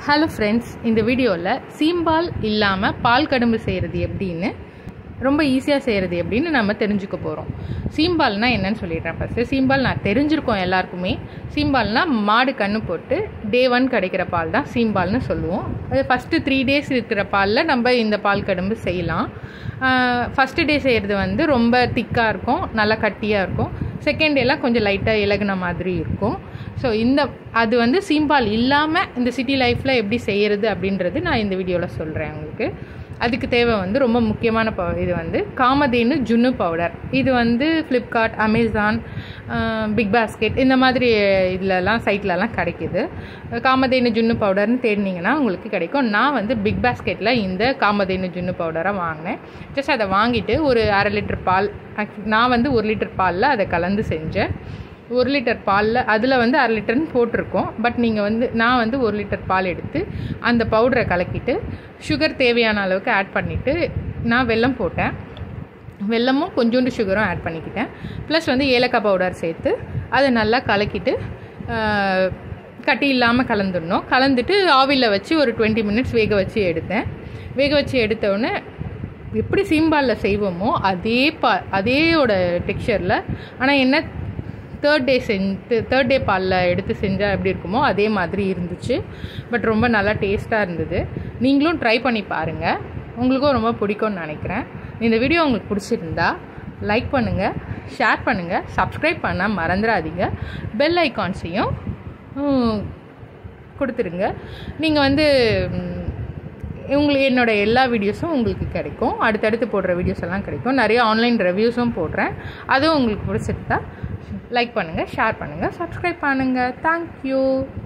hello friends இந்த வீடியோவில் சீம்பால் இல்லாமல் பால் கடும்பு செய்கிறது எப்படின்னு ரொம்ப ஈஸியாக செய்கிறது எப்படின்னு நம்ம தெரிஞ்சுக்க போகிறோம் சீம்பால்னா என்னன்னு சொல்லிடுறேன் ஃபஸ்ட்டு சீம்பால் நான் தெரிஞ்சிருக்கோம் எல்லாருக்குமே சீம்பால்னா மாடு கண்ணு போட்டு டே ஒன் கிடைக்கிற பால் தான் சீம்பால்னு சொல்லுவோம் அது ஃபஸ்ட்டு த்ரீ டேஸ் இருக்கிற பாலில் நம்ம இந்த பால் கடும்பு செய்யலாம் ஃபஸ்ட்டு டே செய்கிறது வந்து ரொம்ப திக்காக இருக்கும் நல்லா கட்டியாக இருக்கும் செகண்ட் டேலாம் கொஞ்சம் லைட்டாக இலகுன மாதிரி இருக்கும் ஸோ இந்த அது வந்து சீம்பால் இல்லாமல் இந்த சிட்டி லைஃப்பில் எப்படி செய்கிறது அப்படின்றது நான் இந்த வீடியோவில் சொல்கிறேன் உங்களுக்கு அதுக்கு தேவை வந்து ரொம்ப முக்கியமான ப இது வந்து காமதேனு ஜுன்னு பவுடர் இது வந்து ஃப்ளிப்கார்ட் அமேசான் பிக் பாஸ்கெட் இந்த மாதிரி இதுலலாம் சைட்லலாம் கிடைக்கிது காமதேனு ஜுன்னு பவுடர்னு தேடினீங்கன்னா உங்களுக்கு கிடைக்கும் நான் வந்து பிக் பாஸ்கெட்டில் இந்த காமதேனு ஜுன்னு பவுடரை வாங்கினேன் ஜஸ்ட் அதை வாங்கிட்டு ஒரு அரை லிட்டர் பால் நான் வந்து ஒரு லிட்டர் பாலில் அதை கலந்து செஞ்சேன் ஒரு லிட்டர் பாலில் அதில் வந்து அரை லிட்டர்னு போட்டிருக்கோம் பட் நீங்கள் வந்து நான் வந்து ஒரு லிட்டர் பால் எடுத்து அந்த பவுடரை கலக்கிட்டு சுகர் தேவையான அளவுக்கு ஆட் பண்ணிவிட்டு நான் வெல்லம் போட்டேன் வெல்லமும் கொஞ்சோண்டு சுகரும் ஆட் பண்ணிக்கிட்டேன் ப்ளஸ் வந்து ஏலக்காய் பவுடர் சேர்த்து அதை நல்லா கலக்கிட்டு கட்டி இல்லாமல் கலந்துடணும் கலந்துட்டு ஆவியில் வச்சு ஒரு டுவெண்ட்டி மினிட்ஸ் வேக வச்சு எடுத்தேன் வேக வச்சு எடுத்தோடனே எப்படி சீம்பாலில் செய்வோமோ அதே பா அதேயோட டெக்ஸ்சரில் ஆனால் என்ன தேர்ட் டே செஞ்சு தேர்ட் டே பாலில் எடுத்து செஞ்சால் எப்படி இருக்குமோ அதே மாதிரி இருந்துச்சு பட் ரொம்ப நல்லா டேஸ்ட்டாக இருந்தது நீங்களும் ட்ரை பண்ணி பாருங்கள் உங்களுக்கும் ரொம்ப பிடிக்கும்னு நினைக்கிறேன் இந்த வீடியோ உங்களுக்கு பிடிச்சிருந்தா லைக் பண்ணுங்கள் ஷேர் பண்ணுங்கள் சப்ஸ்கிரைப் பண்ண மறந்துடாதீங்க பெல் ஐக்கான்ஸையும் கொடுத்துருங்க நீங்கள் வந்து உங்களுக்கு என்னோடய எல்லா வீடியோஸும் உங்களுக்கு கிடைக்கும் அடுத்தடுத்து போடுற வீடியோஸ் எல்லாம் கிடைக்கும் நிறைய ஆன்லைன் ரிவ்யூஸும் போடுறேன் அதுவும் உங்களுக்கு பிடிச்சிருந்தா லைக் பண்ணுங்கள் ஷேர் பண்ணுங்கள் சப்ஸ்கிரைப் பண்ணுங்கள் தேங்க்யூ